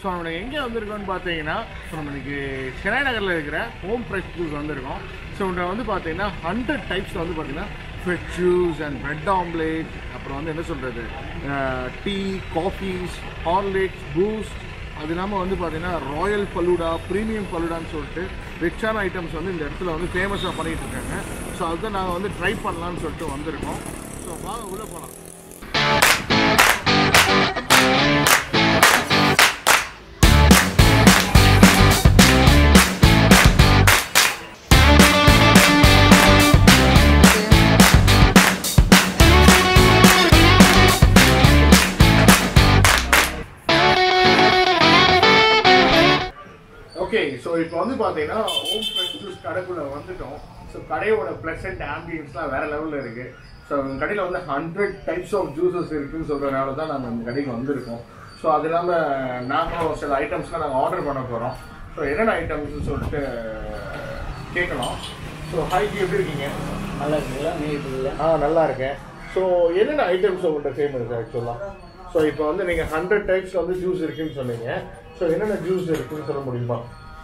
So நம்ம எங்கே வந்திருக்கோம்னு பார்த்தீங்கன்னா ஸோ நம்ம இன்னைக்கு சென்னை நகரில் இருக்கிற ஹோம் ஃப்ரெஷ் ஜூஸ் வந்திருக்கோம் ஸோ இங்கே வந்து பார்த்தீங்கன்னா ஹண்ட்ரட் டைப்ஸ் வந்து பார்த்தீங்கன்னா fresh juice and bread omelette அப்புறம் வந்து என்ன சொல்கிறது டீ காஃபீஸ் ஹார்லிக்ஸ் பூஸ்ட் அது இல்லாமல் வந்து பார்த்தீங்கன்னா ராயல் ஃபலூடா ப்ரீமியம் ஃபலூடான்னு சொல்லிட்டு ரிச்சான ஐட்டம்ஸ் வந்து இந்த இடத்துல வந்து ஃபேமஸாக பண்ணிகிட்டு இருக்காங்க ஸோ அதுதான் நாங்கள் வந்து ட்ரை பண்ணலாம்னு சொல்லிட்டு வந்திருக்கோம் ஸோ வாங்க உள்ளே போகலாம் ஓகே ஸோ இப்போ வந்து பார்த்தீங்கன்னா ஹோம் ஃப்ரெஷ் ஜூஸ் கடைக்குள்ளே வந்துட்டோம் ஸோ கடையோட ப்ளசன்ட் ஆம்பியன்ஸ்லாம் வேற லெவலில் இருக்கு ஸோ கடையில் வந்து ஹண்ட்ரட் டைப்ஸ் ஆஃப் ஜூஸஸ் இருக்குன்னு சொல்கிறனால தான் நாங்கள் இந்த கடைக்கு வந்திருக்கோம் ஸோ அது இல்லாமல் நாங்களும் சில ஐட்டம்ஸ்லாம் நாங்கள் ஆர்டர் பண்ண போகிறோம் ஸோ என்னென்ன ஐட்டம்ஸ்னு சொல்லிட்டு கேட்கலாம் ஸோ ஹைக்கு எப்படி இருக்கீங்க நல்லா இருக்குங்களா நீ இருக்குங்களா ஆ நல்லா இருக்கேன் ஸோ என்னென்ன ஐட்டம்ஸ் உங்கள்கிட்ட ஃபேமஸ் ஆக்சுவலாக ஸோ இப்போ வந்து நீங்கள் ஹண்ட்ரட் டைப்ஸில் வந்து ஜூஸ் இருக்குன்னு சொன்னீங்க ஸோ என்னென்ன ஜூஸ் இருக்குன்னு சொல்ல முடியுமா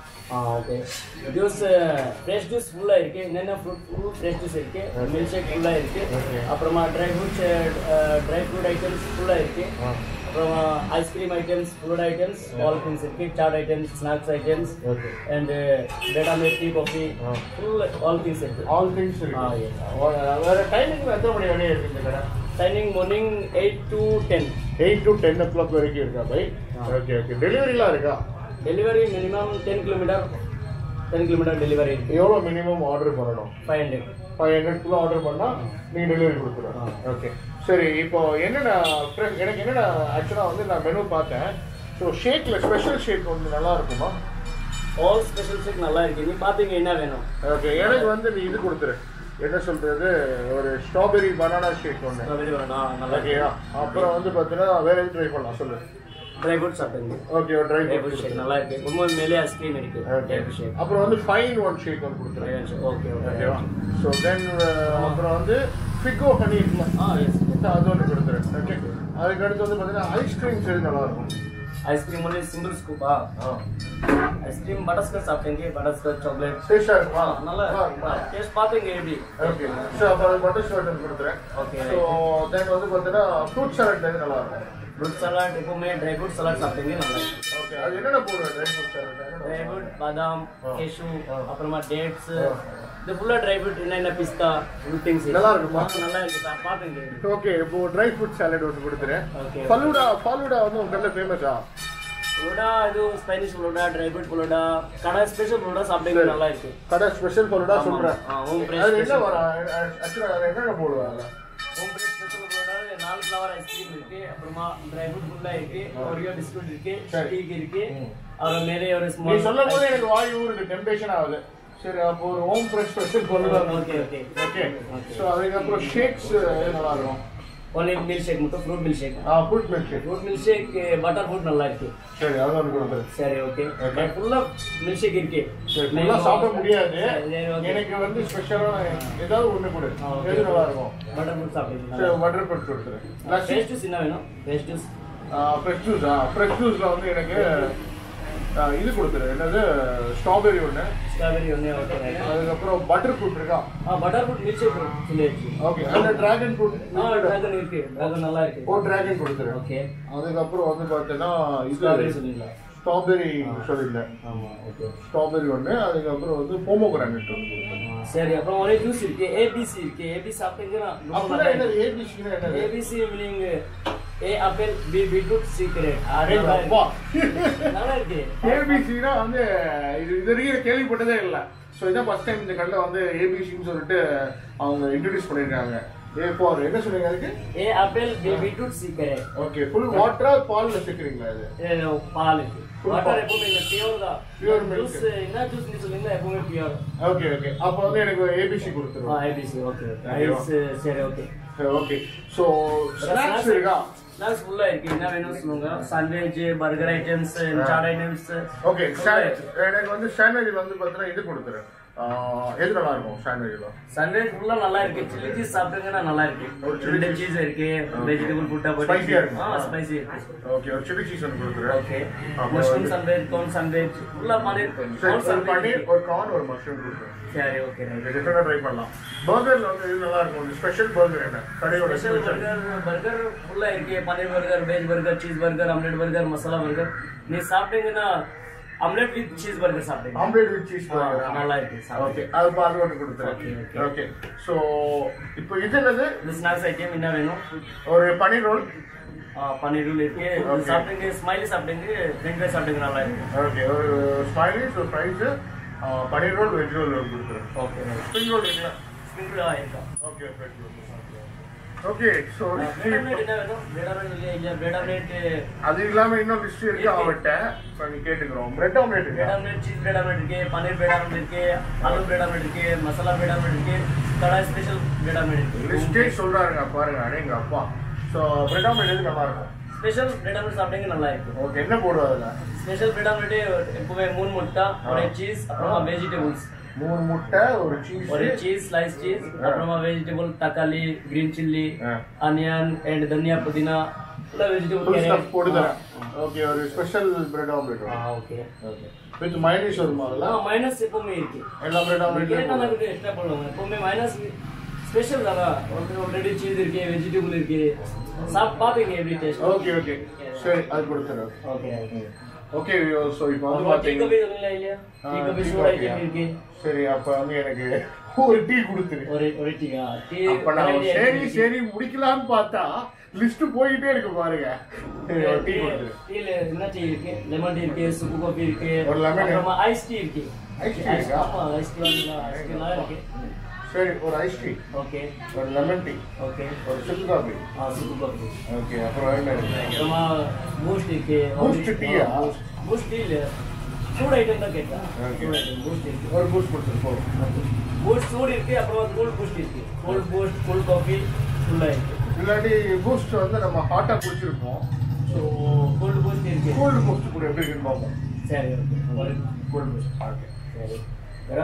ஆ ஓகே ஜூஸ் ஃப்ரெஷ் ஜூஸ் ஃபுல்லாக இருக்கு என்னென்ன ஃப்ரூட் ஃபுல் ஃப்ரெஷ் ஜூஸ் இருக்கு மில்க் ஷேக் ஃபுல்லாக இருக்கு Okay. அப்புறமா dry fruits dry fruit items ஃபுல்லாக இருக்கு ஆ அப்புறமா ice cream items food items all things இருக்கு chaat items snacks items okay and டேட்டா மில்க் டீ காஃபி ஆ. ஃபுல் ஆல் திங்ஸ் இருக்கு ஆல் திங்ஸ் ஆ, இருக்கு yes. வ- வேற டைமிங் எத்தனை மணி வரையும் இருக்கு இந்த கடை timing morning eight to ten eight to ten o'clock வரைக்கும் இருக்கா பை ஆ. ஓகே ஓகே டெலிவரிலாம் இருக்கா delivery minimum ten kilometre ten kilometre delivery இருக்கு எவ்வளோ மினிமம் ஆர்டர் பண்ணணும் ஃபைவ் ஹண்ட்ரட் ஃபைவ் ஹண்ட்ரட்குள்ளே ஆர்டர் பண்ணால் நீங்கள் டெலிவரி கொடுத்துருவோம் ஆ. ஓகே சரி இப்போ என்னென்ன friend, எனக்கு என்னென்ன ஆக்சுவலாக வந்து நான் மெனு பார்த்தேன் ஸோ ஷேக்கில் ஸ்பெஷல் ஷேக் ஒன்று நல்லா இருக்குமா ஆல் ஸ்பெஷல் ஷேக் நல்லா இருக்கு நீ பாத்தீங்க என்ன வேணும் ஓகே எனக்கு வந்து நீ இது கொடுத்துரு என்ன சொல்றது ஒரு ஸ்ட்ராபெரி பனானா ஷேக் ஒன்று ஸ்ட்ராபெரி வேணும் நல்லா ஓகேயா அப்புறம் வந்து பார்த்தீங்கன்னா வேற எது ட்ரை பண்ணலாம் சொல்லு ட்ரை ஃப்ரூட் சாப்பிடுங்க okay dry dry fruit shake நல்லா இருக்கு ரொம்ப மேலே ஐஸ்கிரீம் இருக்கு ட்ரை ஃப்ரூட் ஷேக் அப்புறம் வந்து ஃபைன் ஒன் ஷேக் ஒன்று கொடுத்துருங்க ஓகே ஓகே ஓகேவா ஸோ தென் அப்புறம் வந்து ஃபிகோ ஹனி இருக்குல்ல ஆ எஸ் அது ஒன்று கொடுத்துரு ஓகே அதுக்கு அடுத்து வந்து பார்த்தீங்கன்னா ஐஸ்கிரீம் சரி நல்லா இருக்கும் ஐஸ்கிரீம் ஒன்லி சிங்கிள் ஸ்கூப்பா ஆ ஐஸ்கிரீம் பட்டர்ஸ்காட்ச் சாப்பிட்டீங்க பட்டர்ஸ்காட்ச் சாக்லேட் டேஸ்டாக இருக்குமா நல்லா டேஸ்ட் பாத்தீங்க எப்படி ஓகே ஸோ அப்புறம் பட்டர் ஷர்ட் ஒன்று கொடுத்துறேன் Okay. ஸோ தென் வந்து பார்த்தீங்கன்னா ஃப்ரூட் சாலட் வந்து நல்லா இருக்கும் ஃப்ரூட் சலாட் எப்பவுமே ட்ரை ஃப்ரூட் சலாட் சாப்பிட்டீங்க நல்லா இருக்கு ஓகே அது என்னென்ன போடுவேன் dry fruit salad dry fruit பாதாம் ஆ. கேஷு ஆ. அப்புறமா டேட்ஸ் ஆ. இது ஃபுல்லா ட்ரை ஃப்ரூட் என்னென்ன பிஸ்தா ஃபுல் திங்ஸ் நல்லா இருக்குமா? நல்லா இருக்கு சார் பாத்துங்க ஓகே இப்போ ட்ரை ஃப்ரூட் சாலட் ஒன்று கொடுத்துறேன் Okay. ஃபலூடா ஃபலூடா வந்து உங்க கடையில் ஃபேமஸா ஃபுல்லோடா இது ஸ்பைனிஷ் ஃபுல்லோடா ட்ரை ஃப்ரூட் ஃபுல்லோடா கடை ஸ்பெஷல் ஃபுல்லோடா சாப்பிட்டீங்க நல்லா இருக்கு கடை ஸ்பெஷல் ஃபலூடா ஆமா. சொல்கிறேன் ஆ, home fresh அது என்ன special. வரும் ஆக்சுவலாக அது என்னென்ன போடுவாங்க ஹோம் ஃப்ரெஷ் ஸ்பெஷல் ஃபுல்லோடா நாலு ஃப்ளவர் ஐஸ்கிரீம் இருக்கு அப்புறமா ட்ரை ஃப்ரூட் ஃபுல்லா இருக்கு ஒரியோ பிஸ்கட் இருக்கு சரி. ஸ்டீக் இருக்கு ம். அப்புறம் மேலே ஒரு நீ ஸ்மால் சொல்லும் போது எனக்கு வாய் ஊருக்கு டெம்பரேச்சர் ஆகுது சரி அப்போ ஒரு home fresh special falooda okay okay okay Okay. So அதுக்கப்புறம் ஷேக்ஸ் நல்லா இருக்கும் ஒன்லி மில்க் ஷேக் மட்டும் ஃப்ரூட் மில்க் ஷேக் ஆ fruit milk shake fruit milk shake butter fruit நல்லா இருக்கு சரி அது ஒன்று கொடுத்துரு சரி ஓகே Okay. ஃபுல்லா மில்க் ஷேக் இருக்கு சரி ஃபுல்லாக சாப்பிட முடியாது சரி, okay. எனக்கு வந்து ஸ்பெஷலான ஏதாவது ஒன்று கொடு ஆ, okay. எது நல்லா இருக்கும் பட்டர் ஃப்ரூட் சாப்பிடுங்க சரி பட்டர் பட் கொடுத்துரு ஃப்ரெஷ் ஜூஸ் என்ன வேணும் ஃப்ரெஷ் ஜூஸ் ஃப்ரெஷ் ஜூஸா ஃப்ரெஷ் ஜூஸில் வந்து எனக்கு ஆ, இது கொடுத்துரு என்னது ஸ்ட்ராபெரி ஒன்று ஸ்ட்ராபெரி ஒன்று ஓகே அதுக்கப்புறம் பட்டர் ஃப்ரூட் இருக்கா ஆ பட்டர் ஃப்ரூட் மில்க் ஷேக் சொல்லிடுச்சு ஓகே அந்த டிராகன் ஃப்ரூட் ஆ டிராகன் இருக்கு டிராகன் நல்லா இருக்கு ஒரு டிராகன் கொடுத்துரு ஓகே அதுக்கப்புறம் வந்து பார்த்தீங்கன்னா ஸ்ட்ராபெரி இது சொல்லுங்களா ஸ்ட்ராபெரி சொல்லியிருந்தேன் ஆமா ஓகே ஸ்ட்ராபெரி ஒன்று அதுக்கப்புறம் வந்து போமோகிரானட் ஒன்று கொடுத்துரு சரி அப்புறம் ஒரே ஜூஸ் இருக்கு ஏபிசி இருக்கு ஏபி சாப்பிட்டீங்கன்னா ரொம்ப அப்படின்னா நல்லா என்னது இருக்கு ஏபிசின்னா என்னது ABC meaning A apple B beetroot C carrot அரே அப்பா நல்லா இருக்கு ஏபிசினா வந்து இது இது வரைக்கும் கேள்விப்பட்டதே இல்லை ஸோ இதான் ஃபர்ஸ்ட் டைம் இந்த கடையில் வந்து ஏபிசின்னு சொல்லிட்டு அவங்க இன்ட்ரடியூஸ் பண்ணியிருக்காங்க ஏ ஃபார் என்ன சொன்னீங்க அதுக்கு A apple B beetroot C carrot okay full வாட்டரா பாலில் சேர்க்குறீங்களா இது பால் இருக்கு Full வாட்டர் பால். எப்பவுமே இந்த பியூர் தான் Pure milk. ஜூஸ் என்ன ஜூஸ் நீ சொல்லுங்க எப்பவுமே பியூர் ஓகே ஓகே அப்போ வந்து எனக்கு ஏபிசி ஆ கொடுத்துருவோம் ஐபிசி ஓகே ஓகே ஐயோ. ஐஸ் சரி ஓகே சரி ஓகே ஸோ ஸ்நாக்ஸ் இருக்கா ஸ்நாக்ஸ் ஃபுல்லா இருக்கு என்ன வேணும் சொல்லுங்க sandwich burger items chaat items okay எனக்கு வந்து சாண்ட்விச் வந்து பார்த்தீங்கன்னா இது கொடுத்துரு எது நல்லா இருக்கும் சாண்ட்விச்சில் சன்ரைஸ் ஃபுல்லா நல்லா இருக்கு சில்லி சீஸ் சாப்பிட்டீங்கன்னா நல்லா இருக்கு ஒரு chili சில்லி cheese. சீஸ் இருக்கு வெஜிடபிள் ஃபுட்டா போட்டு Spicy ஆ இருக்குமா? ஆ ஸ்பைசி இருக்கு ஓகே ஒரு சில்லி சீஸ் ஒன்று கொடுத்துரு ஓகே அப்புறம் மஷ்ரூம் வந்து- சன்ரைஸ் கார்ன் சன்ரைஸ் ஃபுல்லா பன்னீர் சரி கார்ன் ஒரு சன்ரைஸ் பன்னீர் ஒரு கார்ன் ஒரு மஷ்ரூம் கொடுத்துரு சரி ஓகே ரைட் டிஃப்ரெண்டாக ட்ரை பண்ணலாம் பர்கரில் வந்து இது நல்லா இருக்கும் ஸ்பெஷல் பர்கர் என்ன கடையோட ஸ்பெஷல் ஸ்பெஷல் பர்கர் பர்கர் ஃபுல்லா இருக்கு paneer burger veg burger cheese burger omelette burger masala burger நீ சாப்பிட்டீங்கன்னா ஆம்லெட் வித் சீஸ் பர்கர் சாப்பிட்டீங்க ஆம்லேட் வித் சீஸ் ஆ, பர்கர் நல்லா இருக்கு சாப்பிட்டு ஓகே அது பார்த்து ஒன்று Okay, கொடுத்துரு okay. ஓகே ஸோ இப்போ இது என்னது இந்த ஸ்நாக்ஸ் ஐட்டம் என்ன வேணும் ஒரு பன்னீர் ரோல் ஆ, பன்னீர் roll இருக்கு இது Okay. சாப்பிட்டீங்க ஸ்மைலி சாப்பிட்டீங்க ஃப்ரெண்ட் ஃப்ரை சாப்பிட்டீங்க நல்லா இருக்கு ஓகே ஒரு ஸ்மைலிஸ் ஒரு fries paneer roll veg roll கொடுத்துரு ஓகே ரைட் ஸ்ப்ரிங் ரோல் இல்லைங்களா ஸ்ப்ரிங் ரோல் இருக்கா okay okay so bread omelette என்ன வேணும் பிரெட் ஆம்லெட் இல்லையா இல்லையா பிரெட் ஆம்லெட் அது இல்லாம இன்னும் லிஸ்ட் இருக்கு இருக்கு. அவன்கிட்ட ஸோ நீ கேட்டுக்கிறோம் பிரெட் ஆம்லேட் பிரெட் இருக்கு ஆம்லெட் சீஸ் பிரெட் ஆம்லெட் இருக்கு பன்னீர் பிரெட் ஆம்லெட் இருக்கு ஆலு பிரெட் ஆம்லெட் இருக்கு மசாலா பிரெட் ஆம்லெட் இருக்கு கடாய் ஸ்பெஷல் பிரெட் ஆம்லெட் இருக்கு லிஸ்டே சொல்றாருங்க பாருங்க அடே எங்க அப்பா ஸோ பிரெட் ஆம்லேட் எது நல்லா இருக்கும் ஸ்பெஷல் பிரெட் ஆம்லெட் சாப்பிட்டீங்க நல்லா இருக்கும் ஓகே என்ன போடுவோம் அதில் ஸ்பெஷல் பிரெட் ஆம்லெட் எப்பவுமே மூணு முட்டை ஒரு சீஸ் அப்புறமா வெஜிடபிள்ஸ் மூணு முட்டை ஒரு சீஸ் ஒரு சீஸ் ஸ்லைஸ் சீஸ் அப்புறமா வெஜிடபிள் தக்காளி கிரீன் சில்லி ஆ. ஆனியன் அண்ட் தனியா புதினா ஃபுல்லா ஃபுல் வெஜிடபிள் ஸ்டஃப் போட்டு தரேன் ஓகே ஒரு special bread omelette okay okay with minus வருமா அதெல்லாம் மைனஸ் எப்பவுமே இருக்கு எல்லா பிரெட் கேட்டா ஆம்லேட்லையும் நான் எக்ஸ்ட்ரா பண்ணுவாங்க எப்பவுமே மைனஸ் ஸ்பெஷல் தானே ஆல்ரெடி சீஸ் இருக்கு வெஜிடபிள் இருக்கு சாப்பிட்டு பாப்பீங்க எப்படி டேஸ்ட் ஓகே ஓகே சரி அது கொடுத்துறேன் ஓகே ஓகே ஸோ இப்போ வந்து அப்புறம் டீ பார்த்தீங்க காபி சொன்னீங்களா இல்லையா ஆ, டீ காபி tea சூட coffee-யா? ஐட்டம் இருக்கு சரி அப்போ வந்து எனக்கு ஒரு டீ கொடுத்துரு ஒரு ஒரு டீயா டீ அப்ப நான் சரி சரி முடிக்கலாம்னு பார்த்தா லிஸ்ட் போயிட்டே இருக்கு பாருங்க சரி ஒரு டீ கொடுத்துரு டீல என்ன டீ இருக்கு லெமன் டீ இருக்கு சுக்கு காபி இருக்கு ஒரு lemon. அப்புறமா ஐஸ் டீ இருக்கு Ice tea இருக்கா? ஆமா ஐஸ் டீ ஐஸ் டீ எல்லாம் இருக்கு சரி ஒரு ஐஸ் டீ ஓகே ஒரு லெமன் டீ ஓகே ஒரு சில்லு காபி ஆ சுக்கு காபி ஓகே அப்புறம் என்ன இருக்கு அப்புறமா பூஸ்ட் இருக்கு Boost tea-யா? பூஸ்ட் டீ இல்ல சூடு ஐட்டம் தான் கேட்டேன் Okay. சூடு ஐட்டம் பூஸ்ட் இருக்கு ஒரு பூஸ்ட் கொடுத்துரு போதும் பூஸ்ட் சூடு இருக்கு அப்புறமா கூல் பூஸ்ட் இருக்கு கூல் பூஸ்ட் கூல் காஃபி ஃபுல்லா இருக்கு இல்லாட்டி பூஸ்ட் வந்து நம்ம ஹாட்டாக குடிச்சிருப்போம் ஸோ கோல்டு பூஸ்ட் இருக்கு கோல்டு பூஸ்ட் கூட எப்படி இருக்குன்னு பார்ப்போம் சரி ஓகே ஒரு கோல்டு பூஸ்ட் ஓகே சரி வேற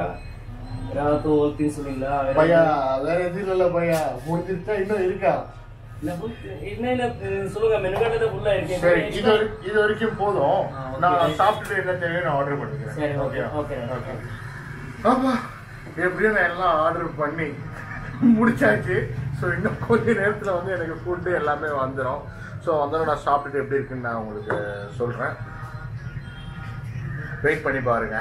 வேற तो तीन சொன்னீங்களா வேற பையா வேற எதுவும் இல்லை பையா முடிஞ்சிருச்சா இன்னும் இருக்கா இல்ல, food என்ன என்ன அஹ், சொல்லுங்க மெனு கார்டு ஃபுல்லா இருக்கு சரி இது வரை- இது வரைக்கும் போதும் ஆ, okay. நான் சாப்பிட்டுட்டு என்ன தேவையோ நான் ஆர்டர் பண்ணிக்கிறேன் சரி, okay, ஓகே okay. ஓகே ஆமா எப்படியும் நான் எல்லாம் ஆர்டர் பண்ணி முடிச்சாச்சு ஸோ இன்னும் கொஞ்ச நேரத்தில் வந்து எனக்கு ஃபுட்டு எல்லாமே வந்துடும் ஸோ வந்தோடனே நான் சாப்பிட்டுட்டு எப்படி இருக்குன்னு நான் உங்களுக்கு சொல்கிறேன் வெயிட் பண்ணி பாருங்க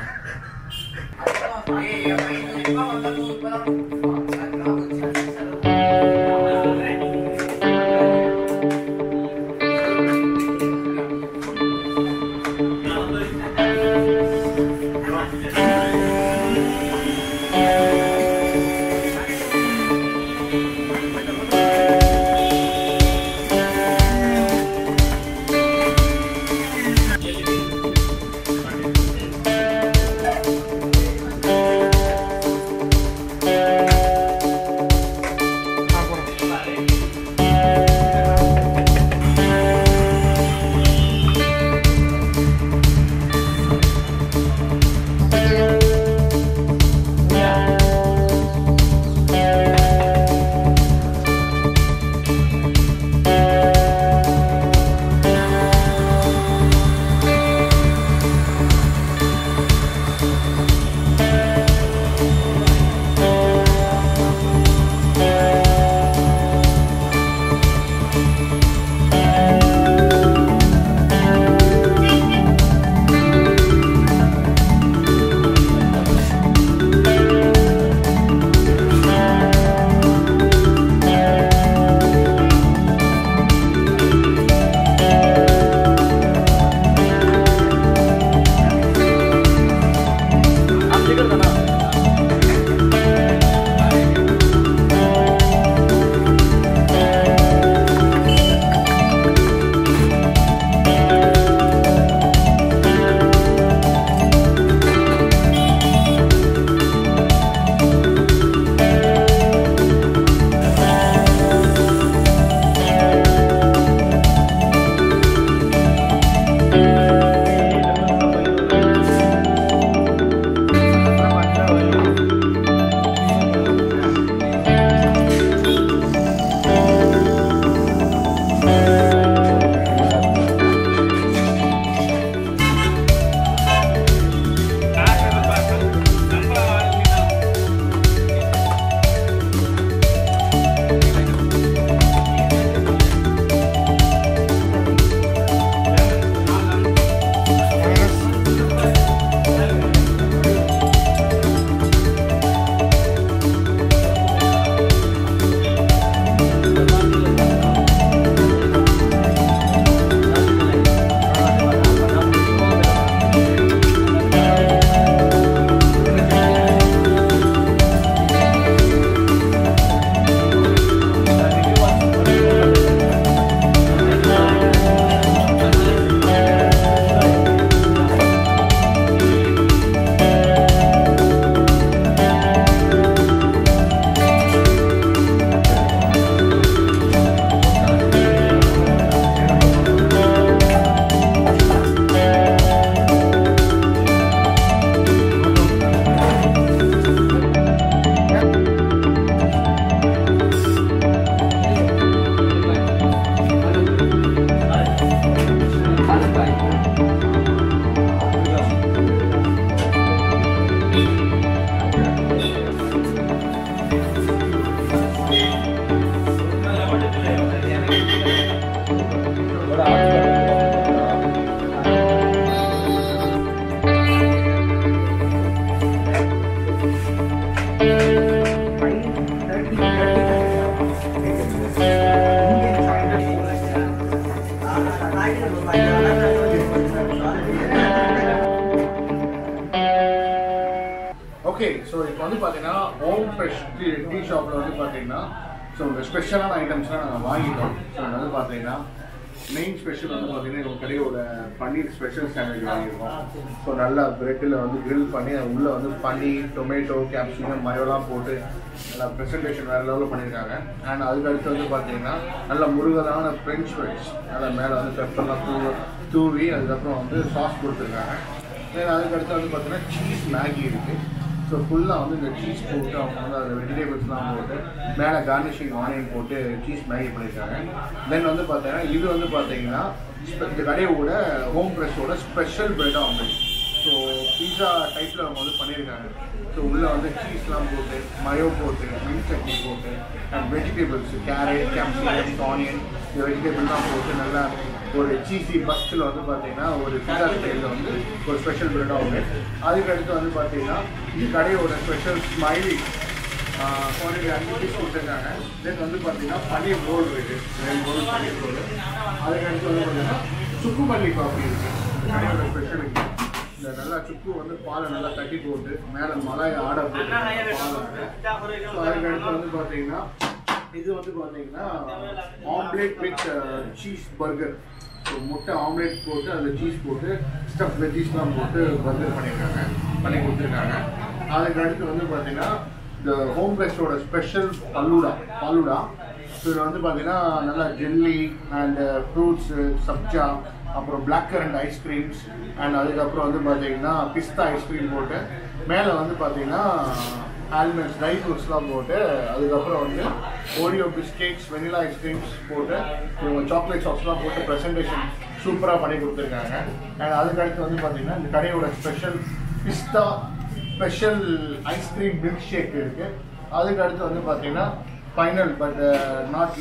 ஓகே ஸோ இப்போ வந்து பார்த்தீங்கன்னா ஹோம் ஃப்ரெஷ் டீ டீ ஷாப்பில் வந்து பார்த்தீங்கன்னா ஸோ இந்த ஸ்பெஷலான ஐட்டம்ஸ்லாம் நாங்கள் வாங்கிட்டோம் ஸோ வந்து பார்த்தீங்கன்னா மெயின் ஸ்பெஷல் வந்து பார்த்தீங்கன்னா எங்கள் கடையோட பன்னீர் ஸ்பெஷல் சாண்ட்விச் வாங்கியிருக்கோம் ஸோ நல்லா பிரெட்டில் வந்து grill பண்ணி அது உள்ளே வந்து பன்னீர் டொமேட்டோ கேப்சிகம் மயோலாம் போட்டு நல்லா ப்ரெசன்டேஷன் வேறு லெவலில் பண்ணியிருக்காங்க அண்ட் அதுக்கு அடுத்து வந்து பார்த்தீங்கன்னா நல்ல முருகலான ஃப்ரெஞ்ச் ஃப்ரைஸ் நல்லா மேலே வந்து பெப்பர்லாம் தூ தூவி அதுக்கப்புறம் வந்து சாஸ் கொடுத்துருக்காங்க தென் அதுக்கு அடுத்து வந்து பார்த்தீங்கன்னா சீஸ் மேகி இருக்குது ஸோ ஃபுல்லாக வந்து இந்த சீஸ் போட்டு அவங்க வந்து அதில் வெஜிடபிள்ஸ்லாம் போட்டு மேலே கார்னிஷிங் ஆனியன் போட்டு சீஸ் மேகி பண்ணியிருக்காங்க தென் வந்து பார்த்தீங்கன்னா இது வந்து பார்த்தீங்கன்னா ஸ்பெ- இந்த கடையோட ஹோம் ஃப்ரெஷ்ஷோட special bread omelette so pizza டைப்பில் அவங்க வந்து பண்ணியிருக்காங்க ஸோ உள்ளே வந்து சீஸ்லாம் போட்டு மயோ போட்டு மின்ட் சட்னி போட்டு and vegetables carrot capsicum onion இந்த வெஜிடபிள்லாம் போட்டு நல்லா ஒரு சீசி பஸ்ஸில் வந்து பார்த்தீங்கன்னா ஒரு பிஸா ஸ்டைலில் வந்து ஒரு ஸ்பெஷல் பிரெட் ஆம்லெட் அதுக்கு அடுத்து வந்து பார்த்தீங்கன்னா இந்த கடையோட ஸ்பெஷல் ஸ்மைலி குவான்டிட்டி அஞ்சு பீஸ் கொடுத்துருக்காங்க தென் வந்து பார்த்தீங்கன்னா பன்னீர் ரோல் இருக்குது ரெண்டு ரோல் பன்னீர் ரோல் அதுக்கு அடுத்து வந்து பார்த்தீங்கன்னா சுக்கு மல்லி காஃபி இருக்குது கடையோட ஸ்பெஷல் இந்த நல்லா சுக்கு வந்து பாலை நல்லா தட்டி போட்டு மேலே மலாய் ஆடை போட்டு பால் ஸோ அதுக்கு அடுத்து வந்து பார்த்தீங்கன்னா இது வந்து பார்த்தீங்கன்னா omelette with cheese burger so முட்டை ஆம்லேட் போட்டு அதில் சீஸ் போட்டு ஸ்டஃப் வெஜ்ஜீஸ்லாம் போட்டு பர்கர் பண்ணியிருக்காங்க பண்ணி கொடுத்துருக்காங்க அதுக்கு அடுத்து வந்து பார்த்தீங்கன்னா இந்த ஹோம் பெஸ்டோட ஸ்பெஷல் பல்லூடா பல்லூடா ஸோ இதில் வந்து பார்த்தீங்கன்னா நல்லா ஜெல்லி அண்ட் ஃப்ரூட்ஸு சப்ஜா அப்புறம் பிளாக் கரண்ட் ஐஸ்கிரீம்ஸ் அண்ட் அதுக்கப்புறம் வந்து பார்த்தீங்கன்னா பிஸ்தா ஐஸ்கிரீம் போட்டு மேலே வந்து பார்த்தீங்கன்னா ஆல்மண்ட்ஸ் ட்ரை ஃப்ரூட்ஸ்லாம் போட்டு அதுக்கப்புறம் வந்து ஓரியோ பிஸ்கெட்ஸ் வெனிலா ஐஸ்கிரீம்ஸ் போட்டு இவங்க சாக்லேட் சாக்ஸ்லாம் போட்டு ப்ரெசன்டேஷன் சூப்பராக பண்ணி கொடுத்துருக்காங்க அண்ட் அதுக்கடுத்து வந்து பார்த்தீங்கன்னா இந்த கடையோட special pista special ice cream milk shake இருக்குது அதுக்கு அடுத்து வந்து பார்த்தீங்கன்னா ஃபைனல் பட் நாட்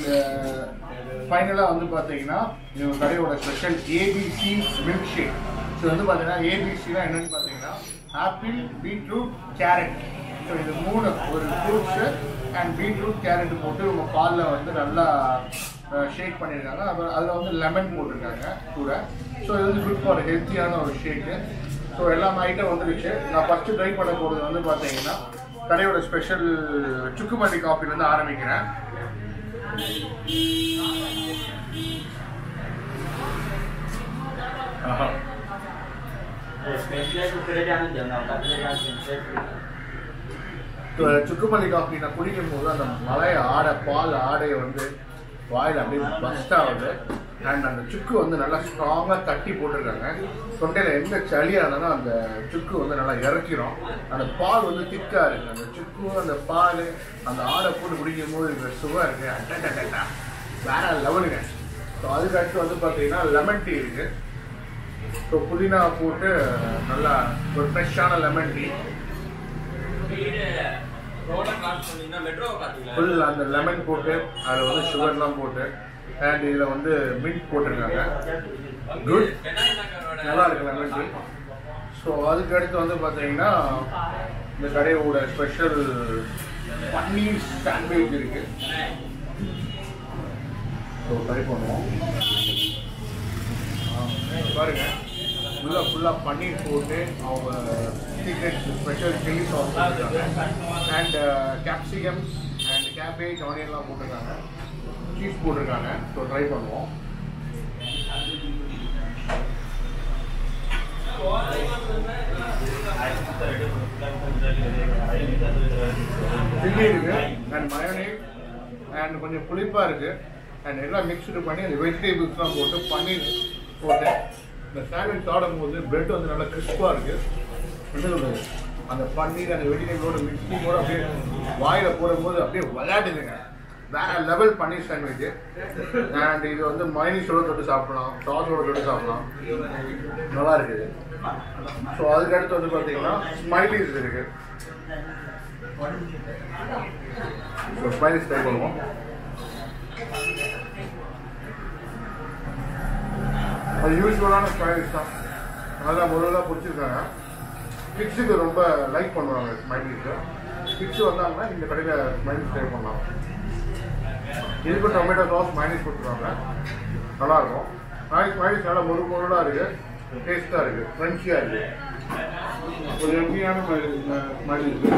ஃபைனலாக வந்து பார்த்தீங்கன்னா இவங்க கடையோட special ABC milk shake so வந்து பார்த்தீங்கன்னா ஏபிசினா என்னன்னு பார்த்தீங்கன்னா ஆப்பிள் பீட்ரூட் கேரட் ஸோ இது மூணு ஒரு ஃப்ரூட்ஸு அண்ட் பீட்ரூட் கேரட் போட்டு இவங்க பாலில் வந்து நல்லா ஷேக் பண்ணியிருக்காங்க அப்புறம் அதில் வந்து லெமன் போட்டிருக்காங்க கூட ஸோ இது வந்து குட் ஃபார் ஹெல்த்தியான ஒரு ஷேக்கு ஸோ எல்லா ஐட்டம் வந்துருச்சு நான் ஃபஸ்ட்டு ட்ரை பண்ண போகிறது வந்து பார்த்தீங்கன்னா கடையோட ஸ்பெஷல் சுக்குமல்லி காஃபிலேருந்து ஆரம்பிக்கிறேன் ஆஹா இப்போ சுக்குமல்லி காஃபி நான் குடிக்கும் போது அந்த மலைய ஆடை பால் ஆடையை வந்து வாயில் அப்படியே பஸ்ட் ஆகுது அண்ட் அந்த சுக்கு வந்து நல்லா ஸ்ட்ராங்காக தட்டி போட்டிருக்காங்க தொண்டையில் எந்த சளியாக இருந்தாலும் அந்த சுக்கு வந்து நல்லா இறக்கிரும் அந்த பால் வந்து திக்காக இருக்குது அந்த சுக்கு அந்த பால் அந்த ஆடை போட்டு குடிக்கும் போது இந்த சுவை இருக்குது அட்டா வேற லெவலுங்க ஸோ அதுக்கு அடுத்து வந்து பார்த்தீங்கன்னா லெமன் டீ இருக்குது ஸோ புதினா போட்டு நல்லா ஒரு ஃப்ரெஷ்ஷான லெமன் டீ ஃபுல் அந்த லெமன் போட்டு அதில் வந்து சுகர்லாம் போட்டு அண்ட் இதில் வந்து மில்க் போட்டிருக்காங்க குட் நல்லா இருக்கு லெமன் டீ ஸோ அதுக்கு அடுத்து வந்து பார்த்தீங்கன்னா இந்த கடையோட ஸ்பெஷல் பன்னீர் சாண்ட்விச் இருக்கு ஸோ ட்ரை பண்ணுவோம் பாருங்க உள்ள ஃபுல்லாக பன்னீர் போட்டு அவங்க சீக்ரெட் ஸ்பெஷல் சில்லி சாஸ் போட்டிருக்காங்க அண்ட் கேப்சிகம் அண்ட் கேபேஜ் ஆனியன்லாம் போட்டிருக்காங்க சீஸ் போட்டிருக்காங்க ஸோ ட்ரை பண்ணுவோம் சில்லி இருக்கு அண்ட் மயோனேஸ் அண்ட் கொஞ்சம் புளிப்பாக இருக்கு அண்ட் எல்லாம் மிக்ஸ்டு பண்ணி அந்த வெஜிடபிள்ஸ்லாம் போட்டு பன்னீர் போட்டு இந்த சாண்ட்விச் சாப்பிடும் போது பிரெட் வந்து நல்லா கிறிஸ்பாக இருக்கு என்ன சொல்றது அந்த பன்னீர் அந்த வெஜிடபிளோட மிக்சிங்கோட அப்படியே வாயில போடும்போது அப்படியே விளையாடுதுங்க வேற லெவல் பன்னீர் சாண்ட்விச் அண்ட் இது வந்து மைனீஸோட தொட்டு சாப்பிடலாம் சாஸோட தொட்டு சாப்பிடலாம் நல்லா இருக்குது ஸோ அதுக்கு அடுத்து வந்து பார்த்தீங்கன்னா ஸ்மைலிஸ் இருக்கு ஸோ ஸ்மைலிஸ் ட்ரை பண்ணுவோம் அது யூஸ்வலான ஸ்மைலிஸ் தான் அதெல்லாம் முதல்ல பிடிச்சிருக்காங்க கிட்ஸுக்கு ரொம்ப லைக் பண்ணுவாங்க ஸ்மைலிஸை கிட்ஸ் வந்தாங்கன்னா இந்த கடையில் ஸ்மைலிஸ் ட்ரை பண்ணலாம் இதுக்கு டொமேட்டோ சாஸ் மைனஸ் கொடுத்துருவாங்க நல்லாயிருக்கும் நாளைக்கு மைனஸ் நல்லா முழு முழுடாக இருக்குது டேஸ்ட்டாக இருக்குது க்ரன்ச்சியாக இருக்குது ஒரு எம்மியான மாதிரி இருக்குது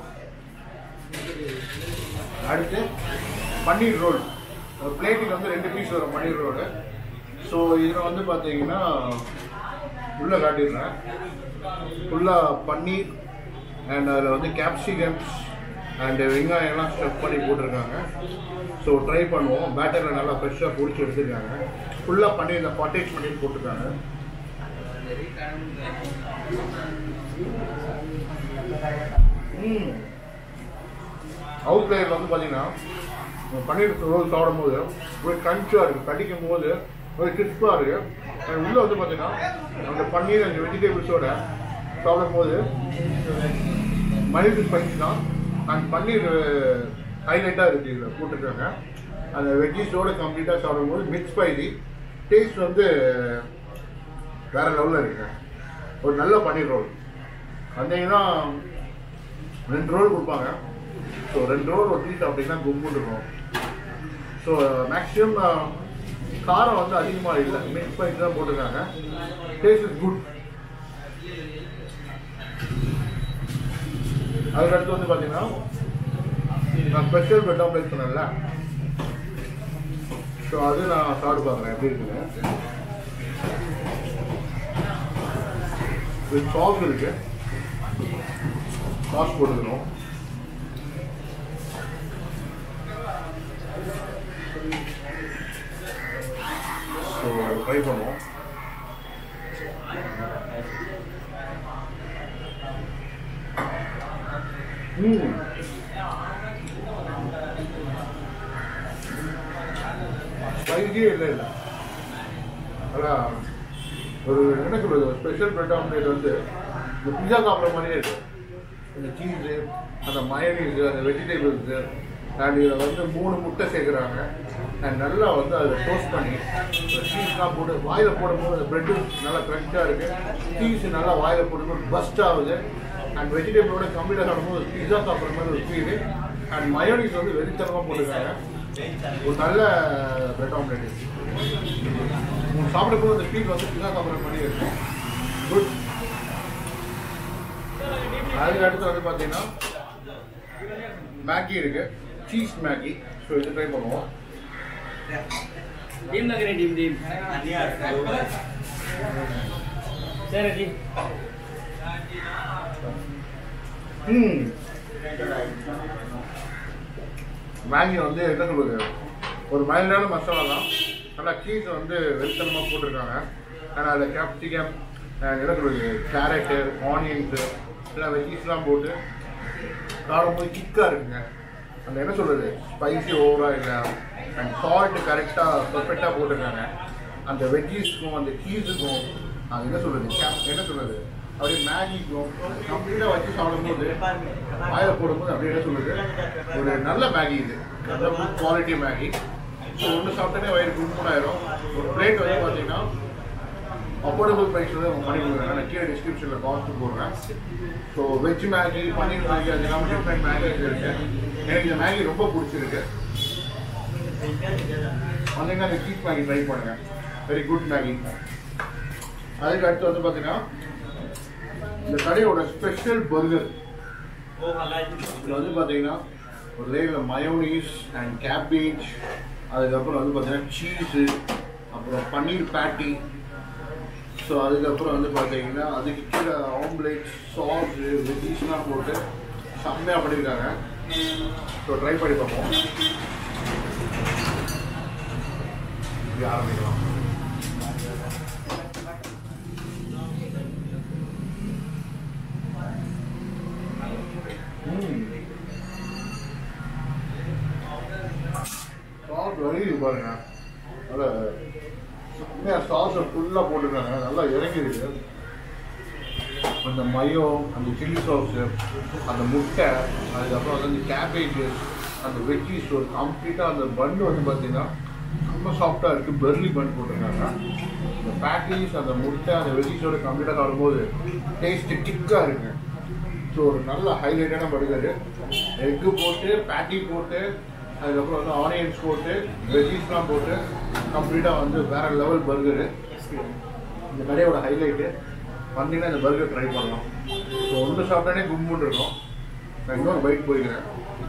அடுத்து பன்னீர் ரோல் ஒரு பிளேட்டுக்கு வந்து ரெண்டு பீஸ் வரும் பன்னீர் ரோடு ஸோ இதில் வந்து பார்த்தீங்கன்னா உள்ளே காட்டிடுறேன் ஃபுல்லாக பன்னீர் அண்ட் அதில் வந்து கேப்சிகம்ஸ் அண்ட் வெங்காயம்லாம் ஸ்டஃப் பண்ணி போட்டிருக்காங்க ஸோ ட்ரை பண்ணுவோம் பேட்டரில் நல்லா ஃப்ரெஷ்ஷாக பிடிச்சி எடுத்துருக்காங்க ஃபுல்லாக பண்ணி இந்த பாட்டேஜ் பண்ணி போட்டிருக்காங்க ம் அவுட் பிளேயரில் வந்து பார்த்தீங்கன்னா இந்த பன்னீர் ரோல் சாப்பிடும் போது ஒரு கஞ்சாக இருக்குது கடிக்கும் போது ஒரு கிறிஸ்பாக இருக்குது அண்ட் உள்ளே வந்து பார்த்தீங்கன்னா அந்த பன்னீர் அந்த வெஜிடபிள்ஸோட சாப்பிடும் போது மைல்டு ஸ்பைசி தான் அண்ட் பன்னீர் ஹைலைட்டாக இருக்குது இதில் போட்டிருக்காங்க அந்த வெஜ்ஜீஸோட கம்ப்ளீட்டாக சாப்பிடும்போது மிக்ஸ் ஸ்பைசி டேஸ்ட் வந்து வேற லெவலில் இருக்குங்க ஒரு நல்ல பன்னீர் ரோல் வந்தீங்கன்னா ரெண்டு ரோல் கொடுப்பாங்க ஸோ ரெண்டு ரோல் ஒரு டீ சாப்பிட்டீங்கன்னா கும்புன்னு இருக்கும் ஸோ மேக்ஸிமம் காரம் வந்து அதிகமாக இல்லை மிக்ஸ் ஸ்பைசி தான் போட்டிருக்காங்க டேஸ்ட் இஸ் குட் அதுக்கடுத்து வந்து பார்த்தீங்கன்னா நான் ஸ்பெஷல் பெட் ஆம்லேட் சொன்னேன்ல ஸோ அது நான் சாப்பிட்டு பார்க்குறேன் எப்படி இருக்குன்னு வித் சாஸ் இருக்கு சாஸ் போட்டுக்கணும் ஸோ ட்ரை பண்ணுவோம் ம் ஸ்பைஸியே இல்லை இல்லை அதான் ஒரு என்ன சொல்றது ஸ்பெஷல் பிரெட் ஆம்லேட் வந்து இந்த பிஸா சாப்பிட்ற மாதிரியே இருக்கு இந்த சீஸு அந்த மயனீஸு அந்த வெஜிடபிள்ஸு அண்ட் இதில் வந்து மூணு முட்டை சேர்க்குறாங்க அண்ட் நல்லா வந்து அதை டோஸ்ட் பண்ணி சீஸ்லாம் போட்டு வாயில் போடும்போது அந்த ப்ரெட்டு நல்லா க்ரன்ச்சாக இருக்குது சீஸ் நல்லா வாயில் போடும்போது பஸ்ட் ஆகுது அண்ட் வெஜிடபிளோட கம்ப்ளீட்டாக சாப்பிடும்போது பிஸா சாப்பிட்ற மாதிரி ஒரு ஃபீல் அண்ட் மயோனிஸ் வந்து வெறித்தனமாக போட்டுருக்காங்க ஒரு நல்ல பிரெட் ஆம்லேட் உங்களுக்கு சாப்பிடும்போது அந்த ஃபீல் வந்து பிஸா சாப்பிட்ற மாதிரி இருக்கும் குட் அதுக்கு அடுத்து வந்து பார்த்தீங்கன்னா மேகி இருக்கு சீஸ் மேகி ஸோ இது ட்ரை பண்ணுவோம் डीम लग रही डीम डीम सर जी ம் மேகி வந்து என்ன சொல்றது ஒரு மைல்டான மசாலா தான் நல்லா சீஸ் வந்து வெறித்தனமாக போட்டிருக்காங்க ஆனால் அதில் கேப்சிகம் என்ன சொல்றது கேரட்டு ஆனியன்ஸு எல்லாம் வெஜ்ஜீஸ்லாம் போட்டு சாப்பிடும்போது கிக்காக இருக்குங்க அந்த என்ன சொல்றது ஸ்பைசி ஓவராக இல்லை அண்ட் சால்ட் கரெக்டாக பர்ஃபெக்டாக போட்டிருக்காங்க அந்த வெஜ்ஜீஸ்க்கும் அந்த சீஸுக்கும் அது என்ன சொல்றது கேப் என்ன சொல்றது அப்படியே மேகிக்கும் கம்ப்ளீட்டாக வச்சு சாப்பிடும்போது வாயில் போடும்போது அப்படியே என்ன சொல்றது ஒரு நல்ல மேகி இது நல்ல குட் குவாலிட்டி மேகி ஸோ ஒன்று சாப்பிட்டோன்னே வயிறு கும்பூனாயிரும் ஒரு பிளேட் வந்து பார்த்தீங்கன்னா அஃபோர்டபுள் ப்ரைஸில் தான் பண்ணி கொடுக்குறாங்க நான் கீழே டிஸ்கிரிப்ஷனில் காஸ்ட் போடுறேன் so veg Maggi paneer Maggi அது இல்லாமல் டிஃப்ரெண்ட் மேகிஸ் இருக்கு எனக்கு இந்த மேகி ரொம்ப பிடிச்சிருக்கு வந்தீங்கன்னா அந்த சீஸ் மேகி ட்ரை பண்ணுங்க வெரி குட் மேகி அதுக்கு அடுத்து வந்து பார்த்தீங்கன்னா இந்த கடையோட ஸ்பெஷல் பர்கர் இது வந்து பார்த்தீங்கன்னா ஒரு லேயரில் மயோனீஸ் அண்ட் கேபேஜ் அதுக்கப்புறம் வந்து பார்த்தீங்கன்னா சீஸு அப்புறம் பன்னீர் பேட்டி ஸோ அதுக்கப்புறம் வந்து பார்த்தீங்கன்னா அதுக்கு கீழே ஆம்லேட் சாஸு வெஜ்ஜீஸ்லாம் போட்டு செம்மையாக பண்ணியிருக்காங்க ஸோ ட்ரை பண்ணி பார்ப்போம் இது ஆரம்பிக்கலாம் சாஸ் வரையுது பாருங்க நல்லா உண்மையாக சாஸை ஃபுல்லாக போட்டுருக்காங்க நல்லா இறங்கிருக்கு அந்த மயோ அந்த சில்லி சாஸு அந்த முட்டை அதுக்கப்புறம் வந்து அந்த கேபேஜ் அந்த வெஜ்ஜீஸ் ஒரு கம்ப்ளீட்டாக அந்த பன் வந்து பார்த்தீங்கன்னா ரொம்ப சாஃப்டாக இருக்குது பெர்லி பன் போட்டிருக்காங்க அந்த பேட்டிஸ் அந்த முட்டை அந்த வெஜ்ஜீஸோட கம்ப்ளீட்டாக சாப்பிடும்போது டேஸ்ட்டு கிக்காக இருக்குங்க ஸோ ஒரு நல்ல ஹைலைட்டான பர்கரு எக்கு போட்டு பேட்டி போட்டு அதுக்கப்புறம் வந்து ஆனியன்ஸ் போட்டு வெஜ்ஜீஸ்லாம் போட்டு கம்ப்ளீட்டாக வந்து வேற லெவல் பர்கரு இந்த கடையோட ஹைலைட்டு வந்தீங்கன்னா இந்த பர்கர் ட்ரை பண்ணலாம் ஸோ ஒன்று சாப்பிட்டானே கும்புன்னு இருக்கும் நான் இன்னொரு பைக் போய்க்கிறேன்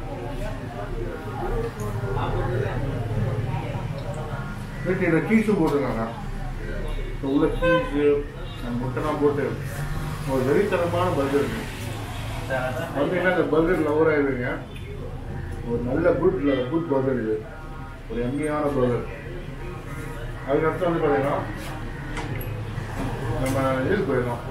வீட்டில் சீஸும் போட்டிருக்காங்க ஸோ உள்ள சீஸு முட்டைலாம் போட்டு ஒரு வெறித்தனமான பர்கர் இருக்கு வந்தீங்கன்னா இந்த பர்கர் லவர் ஆயிடுவீங்க ஒரு நல்ல குட் குட் பர்கர் இது ஒரு எம்மியான பர்கர் அதுக்கடுத்து வந்து பார்த்தீங்கன்னா நம்ம இதுக்கு போயிருக்கோம்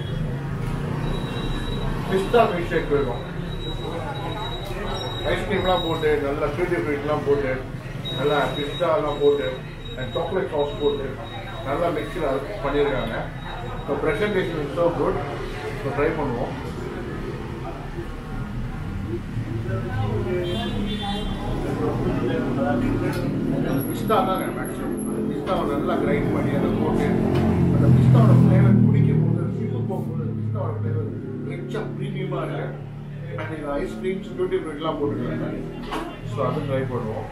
பிஸ்தா மில்க் ஷேக் போயிருக்கோம் ஐஸ்கிரீம்லாம் போட்டு நல்லா ஃபியூட்டி ஃப்ரூட்லாம் போட்டு நல்லா பிஸ்தாலாம் போட்டு சாக்லேட் சாஸ் போட்டு நல்லா மிக்ஸில் பண்ணியிருக்காங்க so presentation is so good so try பண்ணுவோம் பிஸ்தா தாங்க மேக்ஸிமம் அந்த பிஸ்தாவை நல்லா கிரைண்ட் பண்ணி அதை போட்டு அந்த பிஸ்தாவோட ஃப்ளேவர் குடிக்கும் போது சிப்பு போகும்போது பிஸ்தாவோட ஃப்ளேவர் ரிச்சாக ப்ரீமியமாக இருக்கு அண்ட் இந்த ஐஸ்கிரீம்ஸ் பியூட்டி ஃப்ரூட்லாம் போட்டுருக்காங்க ஸோ அது ட்ரை பண்ணுவோம்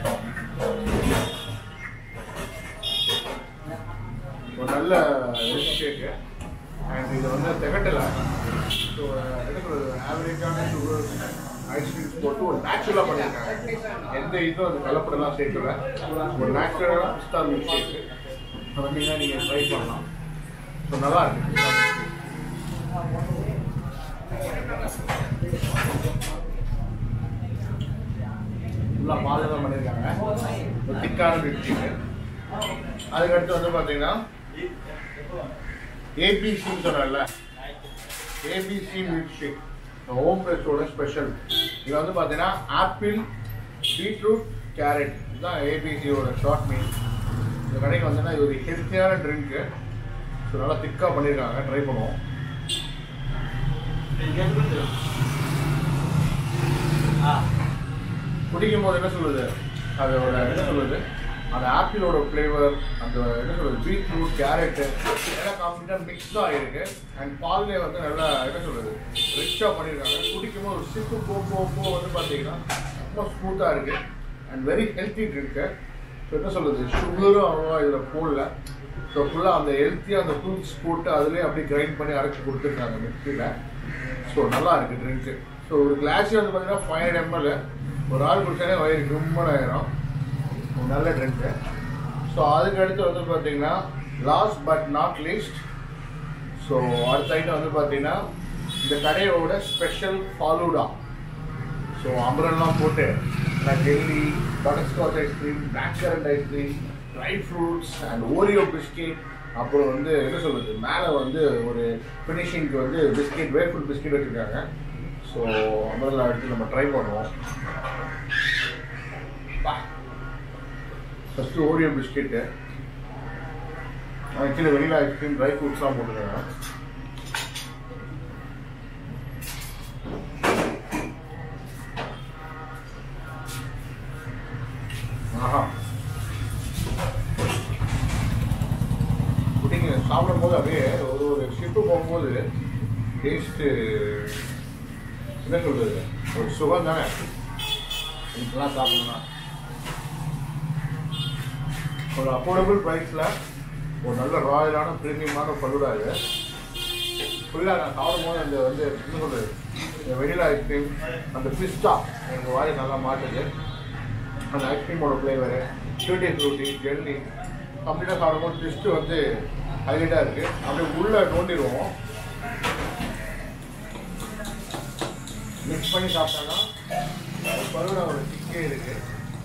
ஒரு நல்ல மில்க் ஷேக்கு அண்ட் இது வந்து திகட்டலை ஸோ என்ன சொல்றது ஆவரேஜான சுகர் ஐஸ்கிரீம்ஸ் போட்டு ஒரு நேச்சுரலாக பண்ணியிருக்காங்க எந்த இதுவும் அந்த கலப்படம்லாம் சேர்க்கல ஒரு நேச்சுரலான பிஸ்தா மில்க் ஷேக்கு வந்தீங்கன்னா நீங்கள் ட்ரை பண்ணலாம் ஸோ நல்லா இருக்கு ஃபுல்லாக பால் தான் பண்ணியிருக்காங்க ஒரு திக்கான மில்க் ஷேக்கு அதுக்கடுத்து வந்து பார்த்தீங்கன்னா ஏபிசின்னு சொன்னேன்ல ஏபிசி மில்க் ஷேக் ஹோம் ஃப்ரெஷோட ஸ்பெஷல் இது வந்து பார்த்தீங்கன்னா ஆப்பிள் பீட்ரூட் கேரட் இதுதான் ஏபிசியோட ஷார்ட் மீல் இந்த கடைக்கு வந்தீங்கன்னா இது ஒரு ஹெல்த்தியான ட்ரிங்க்கு ஸோ நல்லா திக்காக பண்ணியிருக்காங்க ட்ரை பண்ணுவோம் குடிக்கும் போது என்ன சொல்லுது அதோட என்ன சொல்லுது அந்த ஆப்பிளோட ஃப்ளேவர் அந்த என்ன சொல்றது பீட்ரூட் கேரட்டு எல்லாம் கம்ப்ளீட்டாக மிக்ஸ் ஆகிருக்கு அண்ட் பால்லே வந்து நல்லா என்ன சொல்றது ரிச்சாக பண்ணியிருக்காங்க குடிக்கும் போது ஒரு சிப்பு போ போ போ வந்து பார்த்தீங்கன்னா ரொம்ப ஸ்மூத்தாக இருக்கு and very healthy drink so என்ன சொல்றது சுகரும் அவ்வளோவா இதில் போடல ஸோ ஃபுல்லாக அந்த ஹெல்த்தியாக அந்த ஃப்ரூட்ஸ் போட்டு அதுலேயே அப்படியே கிரைண்ட் பண்ணி அரைச்சி கொடுத்துருக்காங்க மிக்சியில் ஸோ நல்லா இருக்கு ட்ரிங்க்கு ஸோ ஒரு கிளாஸ் வந்து பார்த்தீங்கன்னா ஃபைவ் ஹண்ட்ரட் எம்எல் ஒரு ஆள் குடிச்சாலே வயிறு கும்மன் ஆயிரும் ஒரு நல்ல ட்ரிங்க்கு ஸோ அதுக்கு அடுத்து வந்து பார்த்தீங்கன்னா last but not least so அடுத்த ஐட்டம் வந்து பார்த்தீங்கன்னா இந்த கடையோட ஸ்பெஷல் ஃபாலூடா ஸோ அம்பரெல்லாம் போட்டு jelly butterscotch ice cream black currant ice cream dry fruits and Oreo biscuit அப்புறம் வந்து என்ன சொல்றது மேலே வந்து ஒரு ஃபினிஷிங்க்கு வந்து பிஸ்கெட் வேஃபுல் பிஸ்கெட் வச்சுருக்காங்க ஸோ அம்பரெல்லாம் எடுத்து நம்ம ட்ரை பண்ணுவோம் ஃபஸ்ட்டு ஓரியோ பிஸ்கெட்டு கீழே வெனிலா ஐஸ்கிரீம் ட்ரை ஃப்ரூட்ஸ்லாம் போட்டுருக்காங்க ஆஹா குட்டிங்க சாப்பிடும் போது அப்படியே ஒரு ஒரு ஷிப்பு போகும்போது டேஸ்ட்டு என்ன சொல்றது ஒரு சுகம் தானே இப்பெல்லாம் சாப்பிடலாம் ஒரு அஃபோர்டபுள் ப்ரைஸில் ஒரு நல்ல ராயலான ப்ரீமியமான பல்லுடா இது ஃபுல்லாக நான் சாப்பிடும் போது அந்த வந்து என்ன சொல்றது இந்த வெனிலா ஐஸ்கிரீம் அந்த பிஸ்டா எங்கள் வாய் நல்லா மாட்டுது அந்த ஐஸ்கிரீமோட ஃப்ளேவரு டியூட்டி ஃப்ரூட்டி ஜெல்லி கம்ப்ளீட்டாக சாப்பிடும்போது டெஸ்ட்டு வந்து ஹைலைட்டாக இருக்குது அப்படியே உள்ளே நோண்டிடுவோம் மிக்ஸ் பண்ணி சாப்பிட்டாங்கன்னா பருவனோட சிக்கே இருக்குது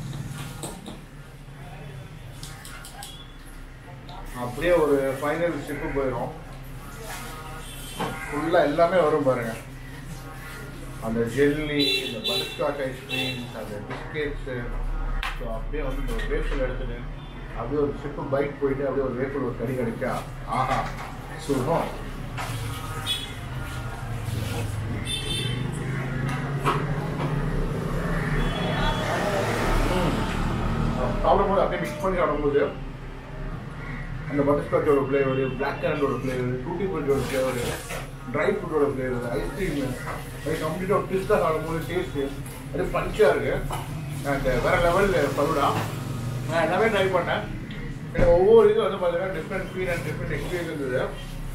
அப்படியே ஒரு ஃபைனல் ஸ்டெப்பு போயிடும் ஃபுல்லாக எல்லாமே வரும் பாருங்க அந்த ஜெல்லி இந்த பட்டர்ஸ்காட்ச் ஐஸ்கிரீம் அந்த பிஸ்கெட்ஸு ஸோ அப்படியே வந்து இந்த வேஃபில் எடுத்துட்டு அப்படியே ஒரு ஸ்டெப்பு பைக் போயிட்டு அப்படியே ஒரு வேஃபில் ஒரு கறி கிடைச்சா ஆஹா சுகம் சாப்பிடும்போது அப்படியே மிக்ஸ் பண்ணி சாப்பிடும்போது அந்த பட்டர்ஸ்காட்சோட ஃப்ளேவர் பிளாக் கரண்டோட ஃப்ளேவர் டூட்டி ஃப்ரூட்டோட ஃப்ளேவர் ட்ரை ஃப்ரூட்டோட ஃப்ளேவர் ஐஸ்கிரீம் அது கம்ப்ளீட்டாக ஒரு டிஸ்டாக சாப்பிடும்போது டேஸ்ட்டு அது பஞ்சாக இருக்கு அண்ட் வேற லெவலில் பருடா நான் எல்லாமே ட்ரை பண்ணேன் எனக்கு ஒவ்வொரு இது வந்து பார்த்தீங்கன்னா different feel and different experience இருந்தது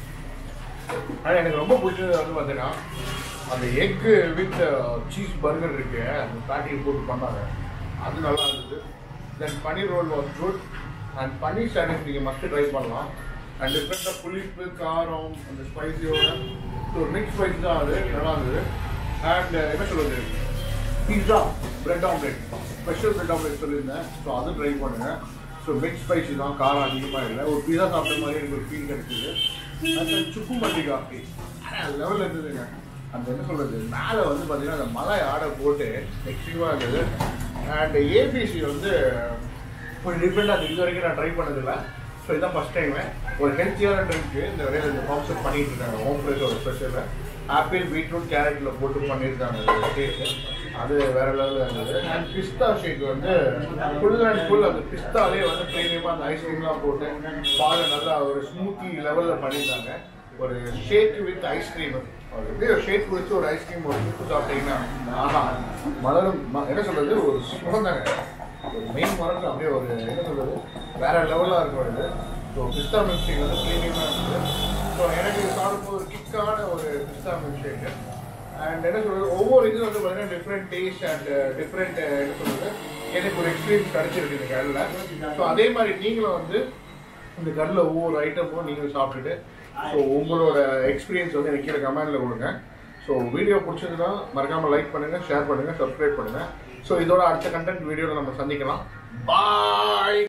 ஆனால் எனக்கு ரொம்ப பிடிச்சது வந்து பார்த்தீங்கன்னா அந்த எக்கு வித் சீஸ் பர்கர் இருக்கு அந்த பேட்டிங் போட்டு பண்ணாங்க அது நல்லா இருந்தது then paneer roll was good and paneer sandwich நீங்கள் மஸ்ட் ட்ரை பண்ணலாம் அண்ட் டிஃப்ரெண்டாக புளிப்பு காரம் அந்த ஸ்பைசியோட ஸோ மிக்ஸ் ஸ்பைஸ் தான் அது நல்லா இருந்தது அண்ட் என்ன சொல்றது pizza bread omelette special bread omelette சொல்லியிருந்தேன் ஸோ அது ட்ரை பண்ணுங்க ஸோ மிக்ஸ் ஸ்பைசி தான் காரம் அதிகமாக இல்லை ஒரு பீஸா சாப்பிட்ட மாதிரி எனக்கு ஒரு ஃபீல் கிடைச்சிது அந்த சுக்கு மல்லி காஃபி லெவலில் இருந்ததுங்க அந்த என்ன சொல்றது மேலே வந்து பார்த்தீங்கன்னா அந்த மலை ஆடை போட்டு எக்ஸ்ட்ரீமாக இருந்தது அண்ட் ஏபிசி வந்து கொஞ்சம் டிஃப்ரெண்டாக இது வரைக்கும் நான் ட்ரை பண்ணதில்லை ஸோ இதான் ஃபஸ்ட் டைமு ஒரு ஹெல்த்தியான ட்ரிங்க்கு இந்த வரையில் இந்த கான்செப்ட் பண்ணிட்டு இருக்காங்க ஹோம் ஃப்ரெஷோட ஸ்பெஷலில் ஆப்பிள் பீட்ரூட் கேரட்டில் போட்டு பண்ணியிருக்காங்க டேஸ்ட்டு அது வேற லெவலில் இருந்தது அண்ட் பிஸ்தா ஷேக் வந்து ஃபுல் அண்ட் ஃபுல் அந்த பிஸ்தாலே வந்து ப்ரீமியமாக அந்த ஐஸ்கிரீம்லாம் போட்டு பால் நல்லா ஒரு ஸ்மூத்தி லெவலில் பண்ணியிருந்தாங்க ஒரு ஷேக் வித் ஐஸ்கிரீம் அது எப்படி ஒரு ஷேக் வச்சு ஒரு ஐஸ்கிரீம் ஒரு சுட்டு சாப்பிட்டீங்கன்னா ஆஹா மலரும் ம- என்ன சொல்றது ஒரு சுகந்தாங்க ஒரு மெயின் மரத்தில் அப்படியே ஒரு என்ன சொல்றது வேற லெவலாக இருக்கும் இது ஸோ பிஸ்தா மில்க் ஷேக் வந்து ப்ரீமியமாக இருக்குது ஸோ எனக்கு இது சாப்பிடும்போது ஒரு கிக்கான ஒரு பிஸ்தா மில்க் ஷேக்கு அண்ட் என்ன சொல்றது ஒவ்வொரு இது வந்து பார்த்தீங்கன்னா டிஃப்ரெண்ட் டேஸ்ட் அண்ட் டிஃப்ரெண்ட் என்ன சொல்றது எனக்கு ஒரு எக்ஸ்பீரியன்ஸ் கிடைச்சிருக்கு இந்த கடையில் ஸோ அதே மாதிரி நீங்களும் வந்து இந்த கடையில் ஒவ்வொரு ஐட்டமும் நீங்கள் சாப்பிட்டுட்டு ஸோ உங்களோட எக்ஸ்பீரியன்ஸ் வந்து எனக்கு கீழே கமெண்ட்ல கொடுங்க ஸோ வீடியோ பிடிச்சதுன்னா மறக்காம லைக் பண்ணுங்க ஷேர் பண்ணுங்க சப்ஸ்கிரைப் பண்ணுங்க ஸோ இதோட அடுத்த கண்டென்ட் வீடியோவில் நம்ம சந்திக்கலாம் பாய்